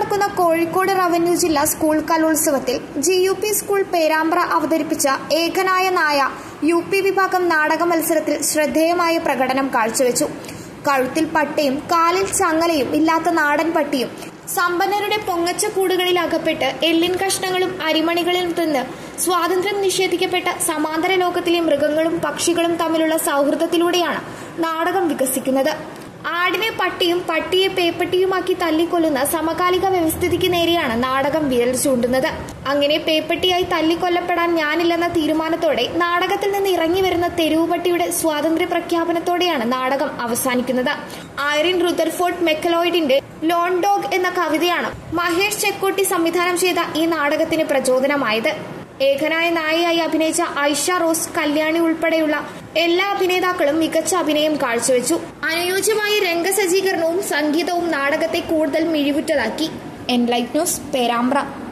നടക്കുന്ന കോഴിക്കോട് റവന്യൂ ജില്ലാ സ്കൂൾ കലോത്സവത്തിൽ G U P school Perambra അവതരിപ്പിച്ച ഏകനായ നായ യു പി വിഭാഗം നാടക മത്സരത്തിൽ ശ്രദ്ധേയമായ പ്രകടനം കാഴ്ചവെച്ചു കഴുത്തിൽ പട്ടയും കാലിൽ ചങ്ങലയും ഇല്ലാത്ത നാടൻ പട്ടിയും സമ്പന്നരുടെ പൊങ്ങച്ച കൂടുകളിൽ അകപ്പെട്ട് എല്ലിൻ കഷ്ണങ്ങളും അരിമണികളിലും തിന്ന് സ്വാതന്ത്ര്യം നിഷേധിക്കപ്പെട്ട സമാന്തര ലോകത്തിലെ മൃഗങ്ങളും പക്ഷികളും തമ്മിലുള്ള സൗഹൃദത്തിലൂടെയാണ് നാടകം വികസിക്കുന്നത് ആടിനെ പട്ടിയും പട്ടിയെ പേപ്പട്ടിയുമാക്കി തല്ലിക്കൊല്ലുന്ന സമകാലിക വ്യവസ്ഥിതിക്ക് നേരെയാണ് നാടകം വിരൽ ചൂണ്ടുന്നത് അങ്ങനെ പേപ്പട്ടിയായി തല്ലിക്കൊല്ലപ്പെടാൻ ഞാനില്ലെന്ന തീരുമാനത്തോടെ നാടകത്തിൽ നിന്ന് ഇറങ്ങി വരുന്ന തെരുവുപട്ടിയുടെ സ്വാതന്ത്ര്യ പ്രഖ്യാപനത്തോടെയാണ് നാടകം അവസാനിക്കുന്നത് ഐറിൻ റുദർഫോർഡ് മെക്കലോയിഡിന്റെ ലോൺ ഡോഗ് എന്ന കവിതയാണ് മഹേഷ് ചെക്കോട്ടി സംവിധാനം ചെയ്ത ഈ നാടകത്തിന് പ്രചോദനമായത് ഏകനായ നായയായി അഭിനയിച്ച ഐഷ റോസ് കല്യാണി ഉൾപ്പെടെയുള്ള എല്ലാ അഭിനേതാക്കളും മികച്ച അഭിനയം കാഴ്ചവെച്ചു അനുയോജ്യമായ രംഗസജ്ജീകരണവും സംഗീതവും നാടകത്തെ കൂടുതൽ മിഴിവുറ്റതാക്കി എൻലൈറ്റ് ന്യൂസ് പേരാമ്പ്ര